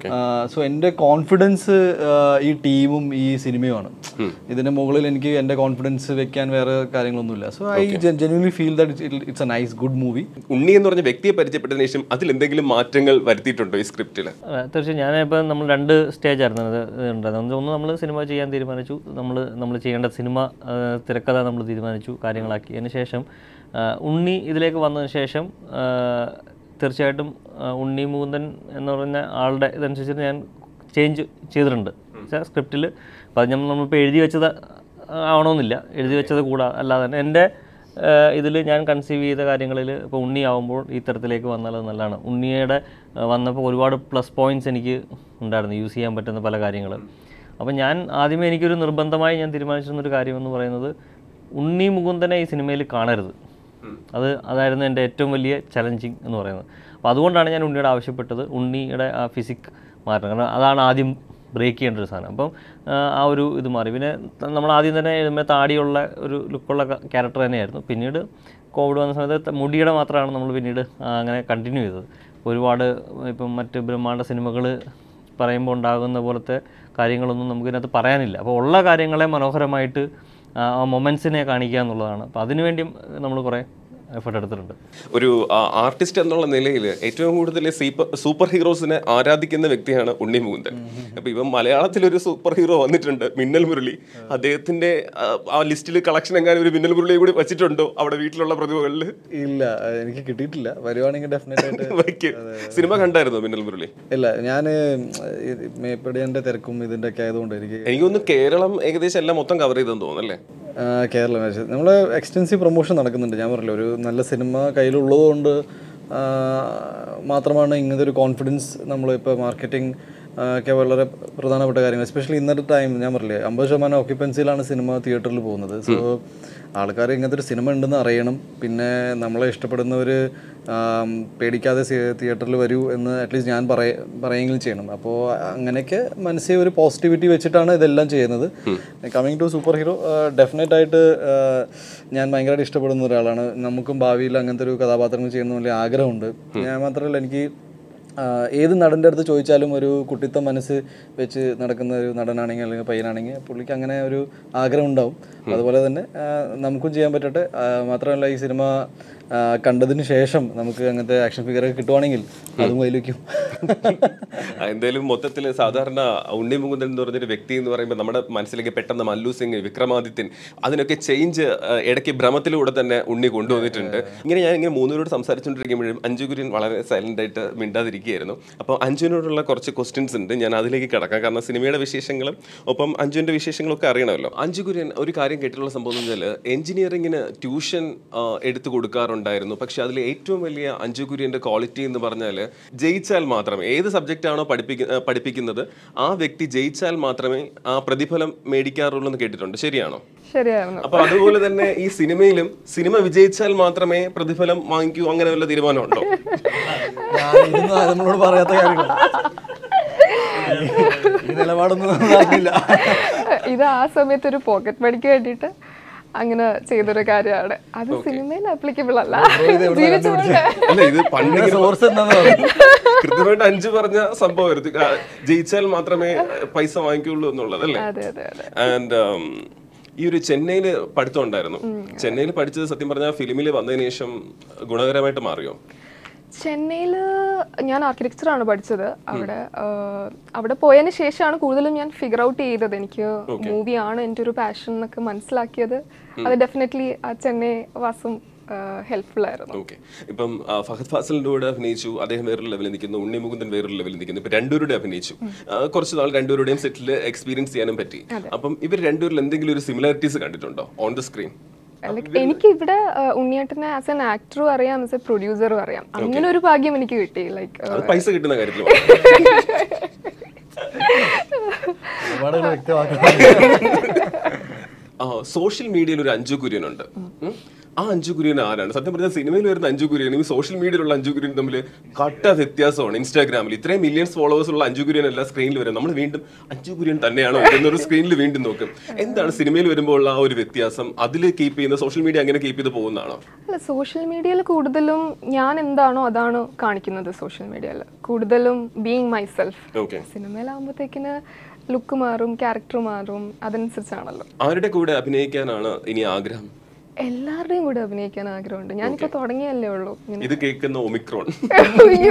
സോ എൻ്റെ കോൺഫിഡൻസ് ഈ ടീമും ഈ സിനിമയുമാണ് ഇതിന് മുകളിൽ എനിക്ക് എൻ്റെ കോൺഫിഡൻസ് വെക്കാൻ വേറെ കാര്യങ്ങളൊന്നുമില്ല so I genuinely feel that it's a nice good movie Unni എന്ന് പറഞ്ഞ വ്യക്തിയെ പരിചയപ്പെട്ടതിന് ശേഷം അതിൽ എന്തെങ്കിലും മാറ്റങ്ങൾ വരുത്തിയിട്ടുണ്ടോ ഈ സ്ക്രിപ്റ്റിൽ ആ, തീർച്ചയായും ഞാനിപ്പോൾ നമ്മൾ രണ്ട് സ്റ്റേജായിരുന്നു അത് ഉണ്ടായിരുന്നത് ഒന്ന് നമ്മൾ സിനിമ ചെയ്യാൻ തീരുമാനിച്ചു നമ്മൾ നമ്മൾ ചെയ്യേണ്ട സിനിമ ആ, തിരക്കഥ നമ്മൾ തീരുമാനിച്ചു കാര്യങ്ങളാക്കി അതിന് ശേഷം ആ, ഉണ്ണി ഇതിലേക്ക് വന്നതിന് ശേഷം ആ, തീർച്ചയായിട്ടും ആ, ഉണ്ണി മൂന്തൻ എന്ന് പറഞ്ഞ ആളുടെ ഇതനുസരിച്ച് ഞാൻ ചേഞ്ച് ചെയ്തിട്ടുണ്ട് സ്ക്രിപ്റ്റിൽ അപ്പോൾ അത് നമ്മൾ നമ്മളിപ്പോൾ എഴുതി വെച്ചത് ആവണമെന്നില്ല എഴുതി വെച്ചത് കൂടാ അല്ലാതെ തന്നെ എൻ്റെ ഇതിൽ ഞാൻ കൺസീവ് ചെയ്ത കാര്യങ്ങളിൽ ഇപ്പോൾ ഉണ്ണിയാവുമ്പോൾ ഈ തരത്തിലേക്ക് വന്നാൽ അത് നല്ലതാണ് ഉണ്ണിയുടെ ആ, വന്നപ്പോൾ ഒരുപാട് പ്ലസ് പോയിൻറ്റ്സ് എനിക്ക് ഉണ്ടായിരുന്നു യൂസ് ചെയ്യാൻ പറ്റുന്ന പല കാര്യങ്ങൾ അപ്പോൾ ഞാൻ ആദ്യമേ എനിക്കൊരു നിർബന്ധമായി ഞാൻ തീരുമാനിച്ചിരുന്നൊരു കാര്യമെന്ന് പറയുന്നത് ഉണ്ണി മുകുന്ദനെ ഈ സിനിമയിൽ കാണരുത് അത് അതായിരുന്നു എൻ്റെ ഏറ്റവും വലിയ ചലഞ്ചിങ് എന്ന് പറയുന്നത് അപ്പോൾ അതുകൊണ്ടാണ് ഞാൻ ഉണ്ണിയോട് ആവശ്യപ്പെട്ടത് ഉണ്ണിയുടെ ആ ഫിസിക് മാറ്റണം കാരണം അതാണ് ആദ്യം ബ്രേക്ക് ചെയ്യേണ്ട ഒരു സാധനം അപ്പം ആ, ആ ഒരു ഇത് മാറി പിന്നെ ത- നമ്മൾ ആദ്യം തന്നെ എഴുതുമ്പോൾ താടിയുള്ള ഒരു ലുക്കുള്ള ക്യാരക്ടർ തന്നെയായിരുന്നു പിന്നീട് കോവിഡ് വന്ന സമയത്ത് ത- മുടിയുടെ മാത്രമാണ് നമ്മൾ പിന്നീട് ആ, അങ്ങനെ കണ്ടിന്യൂ ചെയ്തത് ഒരുപാട് ഇപ്പം മറ്റ് ബ്രഹ്മാണ്ഡ സിനിമകൾ പറയുമ്പോൾ ഉണ്ടാകുന്ന പോലത്തെ കാര്യങ്ങളൊന്നും നമുക്കിതിനകത്ത് പറയാനില്ല അപ്പോൾ ഉള്ള കാര്യങ്ങളെ മനോഹരമായിട്ട് ആ മൊമെൻസിനെ കാണിക്കുക എന്നുള്ളതാണ് അപ്പോൾ അതിനുവേണ്ടിയും നമ്മൾ കുറേ എഫർട്ട് എടുത്തിട്ടുണ്ട് ഒരു ആർട്ടിസ്റ്റ് എന്നുള്ള നിലയിൽ ഏറ്റവും കൂടുതൽ സീപ്പർ സൂപ്പർ ഹീറോസിനെ ആരാധിക്കുന്ന വ്യക്തിയാണ് ഉണ്ണി മുകുന്ദൻ അപ്പൊ ഇവൻ മലയാളത്തിൽ ഒരു സൂപ്പർ ഹീറോ വന്നിട്ടുണ്ട് മിന്നൽ മുരളി അദ്ദേഹത്തിന്റെ ആ, ആ ലിസ്റ്റിൽ കളക്ഷൻ എങ്ങാനും ഒരു മിന്നൽ മുരളിയെ കൂടി വെച്ചിട്ടുണ്ടോ അവിടെ വീട്ടിലുള്ള പ്രതിഭകളിൽ ഇല്ല എനിക്ക് കിട്ടിയിട്ടില്ല വരുവാണെങ്കിൽ ഡെഫിനറ്റ് ആയിട്ട് വയ്ക്കും സിനിമ കണ്ടായിരുന്നോ മിന്നൽ മുരളി ഇല്ല ഞാൻ മേപ്പടിയൻ്റെ തിരക്കും ഇതിൻ്റെ ഒക്കെ ആയതുകൊണ്ട് എനിക്ക് എനിക്കൊന്ന് കേരളം ഏകദേശം എല്ലാം മൊത്തം കവർ ചെയ്തെന്ന് തോന്നുന്നല്ലേ ആ, കേരളം നമ്മൾ എക്സ്റ്റൻസീവ് പ്രൊമോഷൻ നടക്കുന്നുണ്ട് ഞാൻ പറഞ്ഞില്ല ഒരു നല്ല സിനിമ കയ്യിലുള്ളതുകൊണ്ട് ആ, മാത്രമാണ് ഇങ്ങനത്തെ ഒരു കോൺഫിഡൻസ് നമ്മളിപ്പോൾ മാർക്കറ്റിംഗ് ഒക്കെ വളരെ പ്രധാനപ്പെട്ട കാര്യങ്ങൾ എസ്പെഷ്യലി ഇന്നത്തെ ടൈം ഞാൻ പറഞ്ഞില്ലേ അമ്പത് ശതമാനം ഓക്യുപ്പൻസിയിലാണ് സിനിമ തിയേറ്ററിൽ പോകുന്നത് സോ ആൾക്കാർ ഇങ്ങനത്തെ ഒരു സിനിമ ഉണ്ടെന്ന് അറിയണം പിന്നെ നമ്മളെ ഇഷ്ടപ്പെടുന്നവർ പേടിക്കാതെ തിയേറ്ററിൽ വരൂ എന്ന് അറ്റ്ലീസ്റ്റ് ഞാൻ പറയ പറയുകയും ചെയ്യണം അപ്പോൾ അങ്ങനെയൊക്കെ മനസ്സിൽ ഒരു പോസിറ്റിവിറ്റി വെച്ചിട്ടാണ് ഇതെല്ലാം ചെയ്യുന്നത് coming to super hero definite ആയിട്ട് ആ, ഞാൻ ഭയങ്കരമായിട്ട് ഇഷ്ടപ്പെടുന്ന ഒരാളാണ് നമുക്കും ഭാവിയിൽ അങ്ങനത്തെ ഒരു കഥാപാത്രങ്ങൾ ചെയ്യുന്ന വലിയ ആഗ്രഹമുണ്ട് ഞാൻ മാത്രമല്ല എനിക്ക് ആഹ് ഏത് നടൻ്റെ അടുത്ത് ചോദിച്ചാലും ഒരു കുട്ടിത്ത മനസ്സ് വെച്ച് നടക്കുന്ന ഒരു നടനാണെങ്കിൽ അല്ലെങ്കിൽ പയ്യനാണെങ്കിൽ പുള്ളിക്ക് അങ്ങനെ ഒരു ആഗ്രഹം ഉണ്ടാവും അതുപോലെ തന്നെ ആഹ് നമുക്കും ചെയ്യാൻ പറ്റട്ടെ ആഹ് മാത്രമല്ല ഈ സിനിമ ആഹ് കണ്ടതിന് ശേഷം നമുക്ക് അങ്ങനത്തെ ആക്ഷൻ ഫിഗറൊക്കെ കിട്ടുവാണെങ്കിൽ അതും കയ്യിലേക്കും ആ, എന്തായാലും മൊത്തത്തിൽ സാധാരണ ഉണ്ണി മുകുന്ദൻ എന്ന് പറഞ്ഞൊരു വ്യക്തി എന്ന് പറയുമ്പോൾ നമ്മുടെ മനസ്സിലേക്ക് പെട്ടെന്ന് മല്ലു സിംഗ് വിക്രമാദിത്യൻ അതിനൊക്കെ ചേഞ്ച് ഇടയ്ക്ക് ഭ്രമത്തിലൂടെ തന്നെ ഉണ്ണി കൊണ്ടുവന്നിട്ടുണ്ട് ഇങ്ങനെ ഞാൻ ഇങ്ങനെ മൂന്നുപേരോട് സംസാരിച്ചുകൊണ്ടിരിക്കുമ്പോഴും അഞ്ജു കുര്യൻ വളരെ സൈലന്റ് ആയിട്ട് മിണ്ടാതിരിക്കുകയായിരുന്നു അപ്പോൾ അഞ്ജുവിനോടുള്ള കുറച്ച് ക്വസ്റ്റ്യൻസ് ഉണ്ട് ഞാൻ അതിലേക്ക് കിടക്കാം കാരണം സിനിമയുടെ വിശേഷങ്ങളും ഒപ്പം അഞ്ജുവിൻ്റെ വിശേഷങ്ങളൊക്കെ അറിയണമല്ലോ അഞ്ജു കുര്യൻ ഒരു കാര്യം കേട്ടിട്ടുള്ള സംഭവം എന്ന് വെച്ചാൽ എഞ്ചിനീയറിങ്ങിന് ട്യൂഷൻ എടുത്തു കൊടുക്കാറുണ്ടായിരുന്നു പക്ഷെ അതിൽ ഏറ്റവും വലിയ അഞ്ജു കുര്യൻ്റെ ക്വാളിറ്റി എന്ന് പറഞ്ഞാൽ ജയിച്ചാൽ മാത്രമേ ഏത് സബ്ജക്റ്റ് ആണോ പഠിപ്പിക്ക ആ, പഠിപ്പിക്കുന്നത് ആ വ്യക്തി ജയിച്ചാൽ മാത്രമേ ആ പ്രതിഫലം മേടിക്കാറുള്ളൂ എന്ന് കേട്ടിട്ടുണ്ട് ശരിയാണോ ശരിയായിരുന്നു അപ്പൊ അതുപോലെ തന്നെ ഈ സിനിമയിലും സിനിമ വിജയിച്ചാൽ മാത്രമേ പ്രതിഫലം വാങ്ങിക്കൂ അങ്ങനെ വല്ല തീരുമാനമുണ്ടോ ഇതൊന്നും നമ്മളോട് പറയാത്ത കാര്യങ്ങൾ ഈ നിലപാടൊന്നും അറിയില്ല ഇത് ആ സമയത്ത് ഒരു പോക്കറ്റ് മണിക്ക് വേണ്ടിയിട്ട് അങ്ങനെ ചെയ്തൊരു കാര്യമാണ് അത് സിനിമയിൽ ആപ്ലിക്കബിൾ അല്ല ജീവിച്ചുകൊണ്ട് അല്ല ഇത് പണ്ട് സോഴ്സ് എന്താന്ന് പറഞ്ഞു കൃത്യമായിട്ട് അഞ്ച് പറഞ്ഞ സംഭവമായിരുന്നു ആ, ജയിച്ചാൽ മാത്രമേ പൈസ വാങ്ങിക്കുള്ളൂ എന്നുള്ളത് അല്ലേ അതെ അതെ അതെ ആൻഡ് ഈ ഒരു ചെന്നൈയിൽ പഠിത്തം ഉണ്ടായിരുന്നു ചെന്നൈയിൽ പഠിച്ചത് സത്യം പറഞ്ഞാൽ ഫിലിമിൽ വന്നതിന് ശേഷം ഗുണകരമായിട്ട് മാറിയോ ചെന്നൈയിൽ ഞാൻ ആർക്കിടെക്ചർ ആണ് പഠിച്ചത് അവിടെ ആഹ്, അവിടെ പോയതിന് ശേഷമാണ് കൂടുതലും ഞാൻ ഫിഗർ ഔട്ട് ചെയ്തത് എനിക്ക് മൂവിയാണ് എൻ്റെ ഒരു പാഷൻ എന്നൊക്കെ മനസ്സിലാക്കിയത് അത് ഡെഫിനറ്റ്ലി ആ ചെന്നൈ വാസം ഹെൽപ്ഫുൾ ആയിരുന്നു ഓക്കെ ഇപ്പം ആ, ഫഹദ് ഫാസലിന്റെ കൂടെ അഭിനയിച്ചു അദ്ദേഹം വേറൊരു ലെവലിൽ നിൽക്കുന്നു ഉണ്ണി മുകുന്ദൻ വേറൊരു ലെവലിൽ നിൽക്കുന്നു ഇപ്പൊ രണ്ടുപേരുടെ അഭിനയിച്ചു ആ, കുറച്ച് നാൾ രണ്ടുപേരുടെയും സെറ്റിൽ എക്സ്പീരിയൻസ് ചെയ്യാനും പറ്റി അപ്പം ഇവർ രണ്ടുപേരിൽ എന്തെങ്കിലും ഒരു സിമിലാരിറ്റീസ് കണ്ടിട്ടുണ്ടോ ഓൺ ദ സ്ക്രീൻ Like, എനിക്ക് ഇവിടെ ആഹ്, ഉണ്ണിയേട്ടനെ ആസ് എൻ ആക്ടറും അറിയാം ആസ് എ പ്രൊഡ്യൂസറും അറിയാം അങ്ങനെ ഒരു ഭാഗ്യം എനിക്ക് കിട്ടി ലൈക്ക് അത് പൈസ കിട്ടുന്ന കാര്യത്തിൽ ഒരുപാട് വ്യക്തമാക്കണം സോഷ്യൽ മീഡിയയിൽ ഒരു അഞ്ചു കുര്യനുണ്ട് ഉം. ആ അഞ്ചു കുര്യൻ ആരാണ് സത്യം പറഞ്ഞാൽ സിനിമയിൽ വരുന്ന അഞ്ചു കുര്യനും ഈ സോഷ്യൽ മീഡിയയിലുള്ള അഞ്ചു കുര്യനും തമ്മിൽ കട്ട വ്യത്യാസമാണ് ഇൻസ്റ്റാഗ്രാമിൽ ഇത്രയും മില്യൺസ് ഫോളോവേഴ്സ് ഉള്ള അഞ്ചു കുര്യൻ അല്ല സ്ക്രീനിൽ വരും നമ്മൾ വീണ്ടും അഞ്ചു കുര്യൻ തന്നെയാണോ എന്നൊരു സ്ക്രീനിൽ വീണ്ടും നോക്കും എന്താണ് സിനിമയിൽ വരുമ്പോൾ ഉള്ള ആ ഒരു വ്യത്യാസം അതിൽ കീപ്പ് ചെയ്യുന്ന സോഷ്യൽ മീഡിയ അങ്ങനെ കീപ്പ് ചെയ്ത് പോകുന്നതാണോ അല്ല സോഷ്യൽ മീഡിയയിൽ കൂടുതലും ഞാൻ എന്താണോ അതാണ് കാണിക്കുന്നത് സോഷ്യൽ മീഡിയയിൽ കൂടുതലും ബീങ് മൈസെൽഫ് ഓക്കെ സിനിമയിലാകുമ്പോഴത്തേക്കിന് ലുക്ക് മാറും ക്യാരക്ടർ മാറും അതനുസരിച്ചാണല്ലോ ആരുടെ കൂടെ അഭിനയിക്കാനാണ് ഇനി ആഗ്രഹം എല്ലാവരുടെയും കൂടെ അഭിനയിക്കാൻ ആഗ്രഹമുണ്ട് ഞാനിപ്പോ തുടങ്ങിയല്ലേ ഉള്ളൂ ഇങ്ങനെ ഇത് കേൾക്കുന്ന ഒമിക്രോൺ അയ്യോ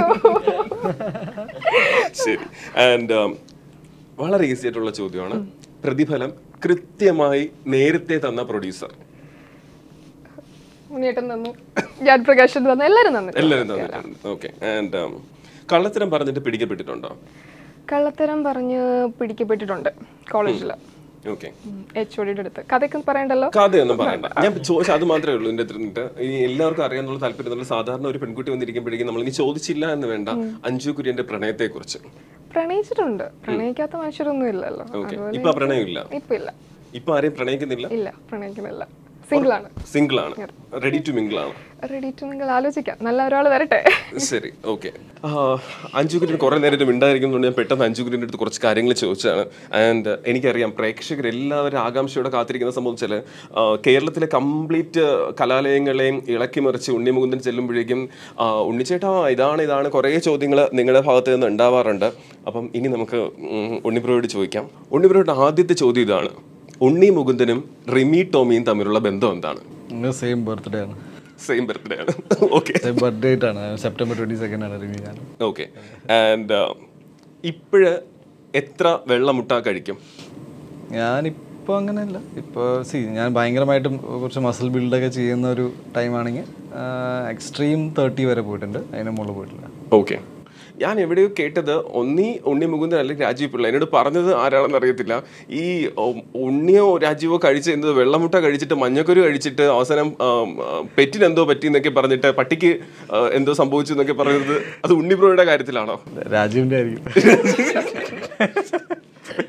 ശരി ആൻഡ് വളരെ ഈസി ആയിട്ടുള്ള ചോദ്യമാണ് പ്രതിഫലം കൃത്യമായി നേരത്തെ തന്ന പ്രൊഡ്യൂസർ ഉണ്ണിയേട്ടൻ തന്നു ഞാൻ പ്രകാശൻ തന്നു എല്ലാരും തന്നു എല്ലാവരും തന്നിട്ടുണ്ട് ഓക്കെ ആൻഡ് കള്ളത്തരം പറഞ്ഞിട്ട് പിടിക്കപ്പെട്ടിട്ടുണ്ടോ കള്ളത്തരം പറഞ്ഞ് പിടിക്കപ്പെട്ടിട്ടുണ്ട് കോളേജിൽ ഓക്കെ എച്ച് ഒടിയുടെ അടുത്ത് കഥയൊക്കെ പറയണ്ടല്ലോ കഥയൊന്നും പറയണ്ട ഞാൻ ചോദിച്ചാൽ അത് മാത്രമേ ഉള്ളൂ എൻ്റെ അടുത്ത് ഇനി എല്ലാവർക്കും അറിയാനുള്ള താല്പര്യം എന്നുള്ള സാധാരണ ഒരു പെൺകുട്ടി വന്നിരിക്കുമ്പോഴേക്കും നമ്മൾ ഇനി ചോദിച്ചില്ല എന്ന് വേണ്ട അഞ്ജു കുര്യന്റെ പ്രണയത്തെ കുറിച്ച് പ്രണയിച്ചിട്ടുണ്ട് പ്രണയിക്കാത്ത മനുഷ്യരൊന്നും ഇല്ലല്ലോ ഓക്കെ അതുപോലെ ഇപ്പൊ ആ പ്രണയമില്ല ഇപ്പൊ ഇല്ല ഇപ്പൊ ആരെയും പ്രണയിക്കുന്നില്ല ഇല്ല പ്രണയിക്കുന്നില്ല സിംഗിൾ ആണ് സിംഗിൾ ആണ് റെഡി ടു മിംഗിൾ ആണ് റെഡി ടു നിങ്ങൾ ആലോചിക്കാം നല്ല ഒരാൾ വരട്ടെ ശരി ഓക്കെ അഞ്ചുകുര്യൻ കുറെ നേരം മിണ്ടായിരിക്കുന്നതുകൊണ്ട് ഞാൻ പെട്ടെന്ന് അഞ്ചുകുര്യൻ്റെ അടുത്ത് കുറച്ച് കാര്യങ്ങൾ ചോദിച്ചതാണ് ആൻഡ് എനിക്കറിയാം പ്രേക്ഷകർ എല്ലാവരും ആകാംക്ഷയോടെ കാത്തിരിക്കുന്ന സംബന്ധിച്ചാൽ കേരളത്തിലെ കംപ്ലീറ്റ് കലാലയങ്ങളെയും ഇളക്കി മറിച്ച് ഉണ്ണിമുകുന്ദൻ ചെല്ലുമ്പോഴേക്കും ആ, ഉണ്ണിച്ചേട്ടാ ഇതാണ് ഇതാണ് കുറേ ചോദ്യങ്ങൾ നിങ്ങളുടെ ഭാഗത്ത് നിന്ന് ഉണ്ടാവാറുണ്ട് അപ്പം ഇനി നമുക്ക് ഉം, ഉണ്ണിപ്രോയോട് ചോദിക്കാം ഉണ്ണിപ്രോയുടെ ആദ്യത്തെ ചോദ്യം ഇതാണ് ഉണ്ണി മുകുന്ദനും റിമി ടോമിയും തമ്മിലുള്ള ബന്ധം എന്താണ് സെയിം ബർത്ത്ഡേ ആണ് സെയിം ബർത്ത്ഡേ ആണ് ഓക്കെ സെയിം ബർത്ത് ഡേറ്റ് ആണ് സെപ്റ്റംബർ ട്വന്റി സെക്കൻഡ് ആണ് റിവ്യൂ ഞാൻ ഓക്കെ ആൻഡ് ഇപ്പോഴ് എത്ര വെള്ളമുട്ട കഴിക്കും ഞാനിപ്പോൾ അങ്ങനെയല്ല ഇപ്പോൾ സി ഞാൻ ഭയങ്കരമായിട്ടും കുറച്ച് മസിൽ ബിൽഡൊക്കെ ചെയ്യുന്ന ഒരു ടൈമാണെങ്കിൽ എക്സ്ട്രീം തേർട്ടി വരെ പോയിട്ടുണ്ട് അതിന് മുകളിൽ പോയിട്ടില്ല ഓക്കെ ഞാൻ എവിടെയോ കേട്ടത് ഒന്നീ ഉണ്ണി മുകുന്ദൻ അല്ലെങ്കിൽ രാജീവ് പിള്ള എന്നോട് പറഞ്ഞത് ആരാണെന്ന് അറിയത്തില്ല ഈ ഉം, ഉണ്ണിയോ രാജീവോ കഴിച്ച് എന്തോ വെള്ളമുട്ട കഴിച്ചിട്ട് മഞ്ഞക്കുരു കഴിച്ചിട്ട് അവസാനം ആം, ആ, പെറ്റിനെന്തോ പറ്റി എന്നൊക്കെ പറഞ്ഞിട്ട് പട്ടിക്ക് ആ, എന്തോ സംഭവിച്ചു എന്നൊക്കെ പറയുന്നത് അത് ഉണ്ണിപ്രോയുടെ കാര്യത്തിലാണോ രാജീവിൻ്റെ ആയിരിക്കും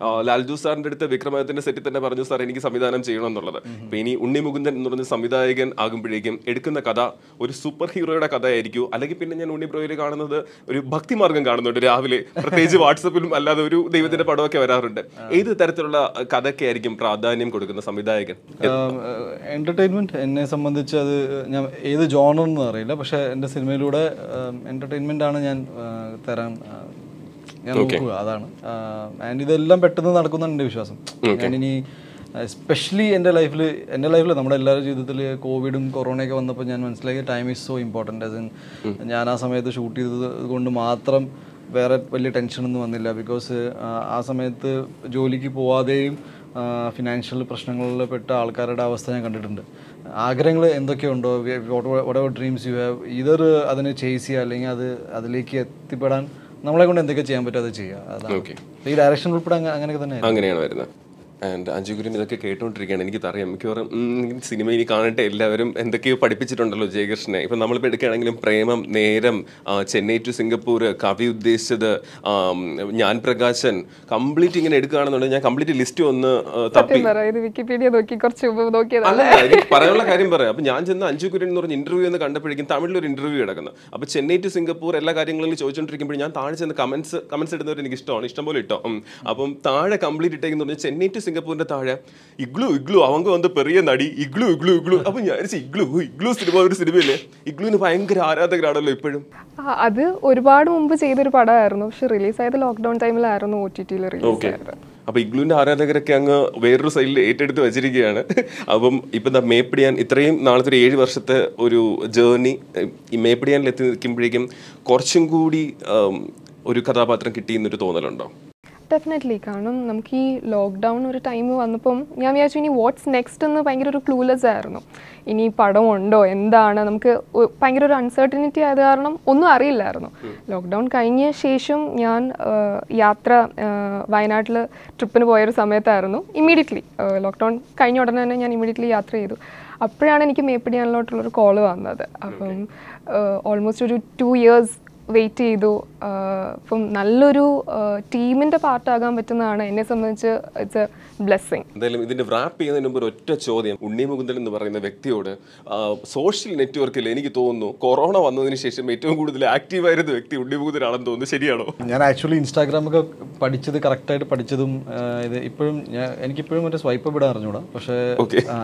ആ, ലാൽജു സാറിന്റെ അടുത്ത് വിക്രമാദിത്യന്റെ സെറ്റിൽ തന്നെ പറഞ്ഞു സാർ എനിക്ക് സംവിധാനം ചെയ്യണം എന്നുള്ളത് അപ്പൊ ഇനി ഉണ്ണി മുകുന്ദൻ എന്ന് പറഞ്ഞ സംവിധായകൻ ആകുമ്പോഴേക്കും എടുക്കുന്ന കഥ ഒരു സൂപ്പർ ഹീറോയുടെ കഥയായിരിക്കും അല്ലെങ്കിൽ പിന്നെ ഞാൻ ഉണ്ണി ബ്രോയിൽ കാണുന്നത് ഒരു ഭക്തിമാർഗം കാണുന്നുണ്ട് രാവിലെ പ്രത്യേകിച്ച് വാട്സപ്പിലും അല്ലാതെ ഒരു ദൈവത്തിന്റെ പടമൊക്കെ വരാറുണ്ട് ഏത് തരത്തിലുള്ള കഥയ്ക്ക് ആയിരിക്കും പ്രാധാന്യം കൊടുക്കുന്ന സംവിധായകൻ എൻ്റർടൈൻമെൻറ്റ് എന്നെ സംബന്ധിച്ച് അത് ഞാൻ ഏത് ജോണർ എന്ന് അറിയില്ല പക്ഷേ എൻ്റെ സിനിമയിലൂടെ എൻ്റർടൈൻമെൻ്റ് ആണ് ഞാൻ ആ, തരാൻ ആ, ഞാൻ നോക്കുക അതാണ് ആൻഡ് ഇതെല്ലാം പെട്ടെന്ന് നടക്കുന്നാണ് എൻ്റെ വിശ്വാസം ഞാനിനി എസ്പെഷ്യലി എൻ്റെ ലൈഫിൽ എൻ്റെ ലൈഫിൽ നമ്മുടെ എല്ലാവരുടെ ജീവിതത്തിൽ കോവിഡും കൊറോണയൊക്കെ വന്നപ്പോൾ ഞാൻ മനസ്സിലാക്കിയ time is so important as in ഞാൻ ആ സമയത്ത് ഷൂട്ട് ചെയ്തത് കൊണ്ട് മാത്രം വേറെ വലിയ ടെൻഷനൊന്നും വന്നില്ല ബിക്കോസ് ആ സമയത്ത് ജോലിക്ക് പോവാതെയും ഫിനാൻഷ്യൽ പ്രശ്നങ്ങളിൽ പെട്ട ആൾക്കാരുടെ അവസ്ഥ ഞാൻ കണ്ടിട്ടുണ്ട് ആഗ്രഹങ്ങൾ എന്തൊക്കെയുണ്ടോ whatever dreams you have either അതിനെ ചേസ് ചെയ്യുക അല്ലെങ്കിൽ അത് അതിലേക്ക് എത്തിപ്പെടാൻ നമ്മളെ കൊണ്ട് എന്തൊക്കെ ചെയ്യാൻ പറ്റും അത് ചെയ്യുക അതാണ് Okay. ഈ ഡയറക്ഷൻ ഉൾപ്പെടെ അങ്ങ- അങ്ങനെയൊക്കെ തന്നെ അങ്ങനെയാണ് വരുന്നത് ആൻഡ് അഞ്ജുഗുരൻ ഇതൊക്കെ കേട്ടോണ്ടിരിക്കുകയാണ് എനിക്കറിയാം മിക്കവാറും ഉം, സിനിമ ഇനി കാണട്ടെ എല്ലാവരും എന്തൊക്കെയോ പഠിപ്പിച്ചിട്ടുണ്ടല്ലോ ജയകൃഷ്ണനെ ഇപ്പം നമ്മളിപ്പോൾ എടുക്കുകയാണെങ്കിലും പ്രേമം നേരം ആ, ചെന്നൈ ടു സിംഗപ്പൂർ കവി ഉദ്ദേശിച്ചത് ആം, ഞാൻ പ്രകാശൻ കംപ്ലീറ്റ് ഇങ്ങനെ എടുക്കുകയാണെന്നുണ്ടെങ്കിൽ ഞാൻ കംപ്ലീറ്റ് ലിസ്റ്റ് ഒന്ന് ആ, തപ്പി സത്യം പറയാം ഇത് വിക്കിപീഡിയ നോക്കി കുറച്ച് മുമ്പ് നോക്കിയതാണ് അല്ല എനിക്ക് പറയാനുള്ള കാര്യം പറയാം അപ്പൊ ഞാൻ ചെന്ന് അഞ്ചു കുരൻ എന്ന് പറഞ്ഞ ഇന്റർവ്യൂ എന്ന് കണ്ടപ്പോഴേക്കും തമിഴിൽ ഒരു ഇന്റർവ്യൂ കിടക്കുന്നു അപ്പൊ ചെന്നൈ ടു സിംഗപ്പൂർ എല്ലാ കാര്യങ്ങളും ചോദിച്ചോണ്ടിരിക്കുമ്പോൾ ഞാൻ താഴെ ചെന്ന് കമന്റ്സ് കമന്റ്സ് ഇടുന്നവർ എനിക്ക് ഇഷ്ടമാണ് ഇഷ്ടം പോലെ ഇട്ടോ ഉം. അപ്പം താഴെ കംപ്ലീറ്റ് ഇട്ടേക്കെന്ന് പറഞ്ഞാൽ ചെന്നൈ ടു സിംഗപ്പൂരിന്റെ താഴെ ഇഗ്ലു ഇഗ്ലു അവങ്ക വന്ന് പെറിയ നടി ഇഗ്ലു ഇഗ്ലു ഇഗ്ലു അപ്പൊ ഞാൻ വിചാരിച്ചു, ഇഗ്ലു ഇഗ്ലു സിനിമ ഒരു സിനിമയില്ലേ ഇഗ്ലുവിന് ഭയങ്കര ആരാധകരാണല്ലോ ഇപ്പോഴും ആ, അത് ഒരുപാട് മുമ്പ് ചെയ്തൊരു പടമായിരുന്നു പക്ഷെ റിലീസ് ആയത് ലോക്ക്ഡൌൺ ടൈമിലായിരുന്നു ഒ ടി ടിയിൽ റിലീസ് ഓക്കെ ആയത് അപ്പൊ ഇഗ്ലുവിന്റെ ആരാധകരൊക്കെ അങ്ങ് വേറൊരു സൈഡിൽ ഏറ്റെടുത്ത് വെച്ചിരിക്കുകയാണ് അപ്പം ഇപ്പം എന്താ മേപ്പിടിയാൻ ഇത്രയും നാളത്തെ ഒരു ഏഴ് വർഷത്തെ ഒരു ജേർണി ഈ മേപ്പിടിയാനിൽ എത്തി നിൽക്കുമ്പോഴേക്കും കുറച്ചും കൂടി ഉം, ഒരു കഥാപാത്രം കിട്ടിയെന്നൊരു തോന്നലുണ്ടോ ഡെഫിനറ്റ്ലി കാരണം നമുക്ക് ഈ ലോക്ക്ഡൗൺ ഒരു ടൈം വന്നപ്പം ഞാൻ വിചാരിച്ചു ഇനി വാട്ട്സ് നെക്സ്റ്റ് എന്ന് ഭയങ്കര ഒരു ക്ലൂലെസ് ആയിരുന്നു ഇനി പടം ഉണ്ടോ എന്താണ് നമുക്ക് ഒ- ഭയങ്കര ഒരു അൺസർട്ടനിറ്റി ആയത് കാരണം ഒന്നും അറിയില്ലായിരുന്നു ലോക്ക്ഡൗൺ കഴിഞ്ഞ ശേഷം ഞാൻ ആ, യാത്ര വയനാട്ടിൽ ട്രിപ്പിന് പോയൊരു സമയത്തായിരുന്നു ഇമ്മീഡിയറ്റ്ലി ലോക്ക്ഡൗൺ കഴിഞ്ഞ ഉടനെ തന്നെ ഞാൻ ഇമ്മീഡിയറ്റ്ലി യാത്ര ചെയ്തു അപ്പോഴാണ് എനിക്ക് മേപ്പിടിയാനിലോട്ടുള്ളൊരു കോള് വന്നത് അപ്പം ഓൾമോസ്റ്റ് ഒരു ടു ഇയേഴ്സ് വെയിറ്റ് ചെയ്തു ആഹ് ഇപ്പം നല്ലൊരു ടീമിൻ്റെ പാർട്ടാകാൻ പറ്റുന്നതാണ് എന്നെ സംബന്ധിച്ച് ഇറ്റ്സ് എ ബ്ലെസ്സിങ് എന്തായാലും ഇതിന്റെ റാപ്പ് ചെയ്യുന്നതിന് മുമ്പ് ഒരു ഒറ്റ ചോദ്യം ഉണ്ണി മുകുന്ദൻ എന്ന് പറയുന്ന വ്യക്തിയോട് സോഷ്യൽ നെറ്റ്വർക്കിൽ എനിക്ക് തോന്നുന്നു കൊറോണ വന്നതിന് ശേഷം ഏറ്റവും കൂടുതൽ ആക്റ്റീവ് ആയിരുന്ന വ്യക്തി ഉണ്ണി മുകുന്ദനാണെന്ന് തോന്നുന്നു ശരിയാണോ ഞാൻ ആക്ച്വലി ഇൻസ്റ്റാഗ്രാമൊക്കെ പഠിച്ചത് കറക്റ്റായിട്ട് പഠിച്ചതും ആ, ഇത് ഇപ്പോഴും ഞാൻ എനിക്കിപ്പോഴും മറ്റേ സ്വൈപ്പ് ഇടാൻ അറിഞ്ഞൂടാ പക്ഷേ Okay. ആ,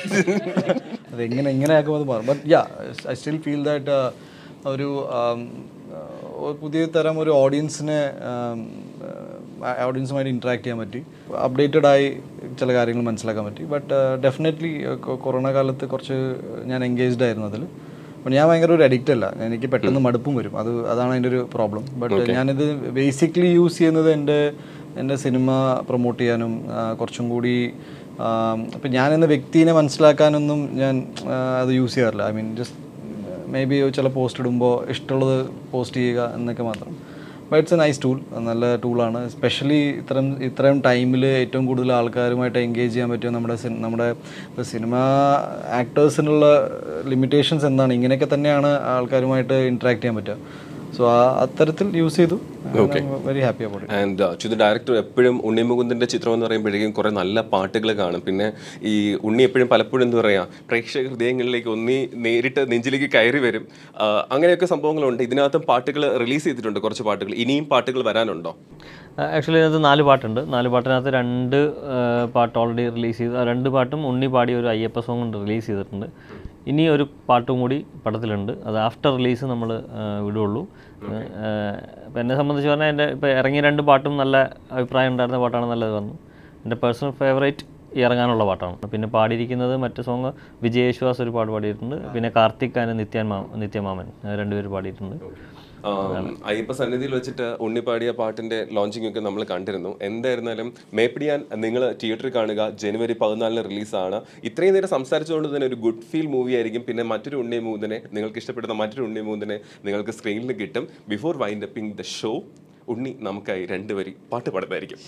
അത് എങ്ങനെ എങ്ങനെ ആക്കുമ്പോൾ അത് മാറും but yeah I still feel that ഒരു ആം, ആ, ഒരു പുതിയ തരം ഒരു ഓഡിയൻസിനെ ഓഡിയൻസുമായിട്ട് ഇൻട്രാക്ട് ചെയ്യാൻ പറ്റി അപ്ഡേറ്റഡ് ആയി ചില കാര്യങ്ങൾ മനസ്സിലാക്കാൻ പറ്റി ബട്ട് ഡെഫിനറ്റ്ലി കൊറോണ കാലത്ത് കുറച്ച് ഞാൻ എൻഗേജ്ഡ് ആയിരുന്നു അതിൽ അപ്പോൾ ഞാൻ ഭയങ്കര ഒരു അഡിക്റ്റ് അല്ല എനിക്ക് പെട്ടെന്ന് മടുപ്പും വരും അത് അതാണ് അതിൻ്റെ ഒരു പ്രോബ്ലം ബട്ട് ഞാനിത് ബേസിക്കലി യൂസ് ചെയ്യുന്നത് എൻ്റെ എൻ്റെ സിനിമ പ്രൊമോട്ട് ചെയ്യാനും ആ, കുറച്ചും കൂടി അപ്പം ഞാൻ എന്ന വ്യക്തിനെ മനസ്സിലാക്കാനൊന്നും ഞാൻ ആ, അത് യൂസ് ചെയ്യാറില്ല I mean just maybe ചില പോസ്റ്റ് ഇടുമ്പോൾ ഇഷ്ടമുള്ളത് പോസ്റ്റ് ചെയ്യുക എന്നൊക്കെ മാത്രം but it's a nice tool നല്ല ടൂളാണ് എസ്പെഷ്യലി ഇത്തരം ഇത്രയും ടൈമിൽ ഏറ്റവും കൂടുതൽ ആൾക്കാരുമായിട്ട് എൻഗേജ് ചെയ്യാൻ പറ്റും നമ്മുടെ സിൻ- നമ്മുടെ സിനിമ ആക്ടേഴ്സിനുള്ള ലിമിറ്റേഷൻസ് എന്താണ് ഇങ്ങനെയൊക്കെ തന്നെയാണ് ആൾക്കാരുമായിട്ട് ഇൻട്രാക്ട് ചെയ്യാൻ പറ്റുക സോ ആ അത്തരത്തിൽ യൂസ് ചെയ്തു very happy about and to the director എപ്പോഴും ഉണ്ണി മുകുന്ദന്റെ ചിത്രം എന്ന് പറയുമ്പോഴേക്കും കുറെ നല്ല പാട്ടുകൾ കാണും പിന്നെ ഈ ഉണ്ണി എപ്പോഴും പലപ്പോഴും എന്താ പറയാ പ്രേക്ഷക ഹൃദയങ്ങളിലേക്ക് ഒന്നി നേരിട്ട് നെഞ്ചിലേക്ക് കയറി വരും ആ, അങ്ങനെയൊക്കെ സംഭവങ്ങളുണ്ട് ഇതിനകത്തും പാട്ടുകൾ റിലീസ് ചെയ്തിട്ടുണ്ട് കുറച്ച് പാട്ടുകൾ ഇനിയും പാട്ടുകൾ വരാനുണ്ടോ ആക്ച്വലി ഇതിനകത്ത് നാല് പാട്ടുണ്ട് നാല് പാട്ടിനകത്ത് രണ്ട് ആ, പാട്ട് ഓൾറെഡി റിലീസ് ചെയ്ത് ആ രണ്ട് പാട്ടും ഉണ്ണി പാടിയ ഒരു അയ്യപ്പ സോങ് ഉണ്ട് റിലീസ് ചെയ്തിട്ടുണ്ട് ഇനി ഒരു പാട്ടും കൂടി പടത്തിലുണ്ട് അത് ആഫ്റ്റർ റിലീസ് നമ്മൾ വിടുള്ളൂ അപ്പോൾ എന്നെ സംബന്ധിച്ച് പറഞ്ഞാൽ എൻ്റെ ഇപ്പോൾ ഇറങ്ങിയ രണ്ട് പാട്ടും നല്ല അഭിപ്രായം ഉണ്ടായിരുന്ന പാട്ടാണ് നല്ലത് വന്നു എൻ്റെ പേഴ്സണൽ ഫേവറേറ്റ് ഇറങ്ങാനുള്ള പാട്ടാണ് പിന്നെ പാടിയിരിക്കുന്നത് മറ്റു സോങ് വിജയ് യേശുദാസ് ഒരു പാട്ട് പാടിയിട്ടുണ്ട് പിന്നെ കാർത്തിക് ആൻഡ് നിത്യാൻ മാ നിത്യമാമൻ ആ, രണ്ടുപേര് പാടിയിട്ടുണ്ട് ആ, അയ്യപ്പ സന്നിധിയിൽ വെച്ചിട്ട് ഉണ്ണി പാടിയ പാട്ടിന്റെ ലോഞ്ചിങ് ഒക്കെ നമ്മൾ കണ്ടിരുന്നു എന്തായിരുന്നാലും മേപ്പിടിയാൻ നിങ്ങൾ തിയേറ്ററിൽ കാണുക ജനുവരി പതിനാലിന് റിലീസാണ് ഇത്രയും നേരം സംസാരിച്ചുകൊണ്ട് തന്നെ ഒരു ഗുഡ് ഫീൽ മൂവി ആയിരിക്കും പിന്നെ മറ്റൊരു ഉണ്ണി മൂന്നിനെ നിങ്ങൾക്ക് ഇഷ്ടപ്പെടുന്ന മറ്റൊരു ഉണ്ണി മൂന്നിനെ നിങ്ങൾക്ക് സ്ക്രീനിൽ കിട്ടും before wind upping the show Unni നമുക്കായി രണ്ടുവരി പാട്ട് പാടുന്നതായിരിക്കും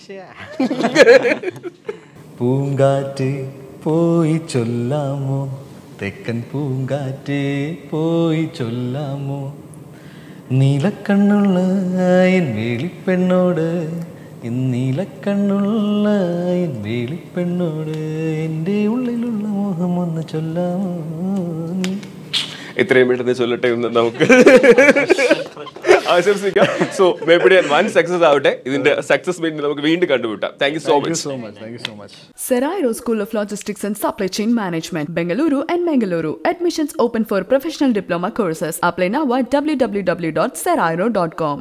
പൂങ്കാറ്റ് പോയി ചൊല്ലാമോ തെക്കൻ പൂങ്കാറ്റ് പോയി ചൊല്ലാമോ നീലക്കണ്ണുള്ള എൻ വേളിപ്പെണ്ണോട് ഇന്നീലക്കണ്ണുള്ള എൻ വേളിപ്പെണ്ണോട് എൻ്റെ ഉള്ളിലുള്ള മോഹം ഒന്ന് ചൊല്ലാമോ നീ എത്രയും പെട്ടെന്ന് ചൊല്ലട്ടെ എന്ന് നമുക്ക് ആശംസിക്കാം സോ മേപ്പിടിയാൻ വൻ സക്സസ് ആവട്ടെ ഇതിന്റെ സക്സസ് മീറ്റിന് നമുക്ക് വീണ്ടും കണ്ടുമുട്ടാം thank you so much so much thank you so much Serairo School of Logistics and Supply Chain Management, Bengaluru and Mangaluru. Admissions open for professional diploma courses. Apply now at www.serairo.com.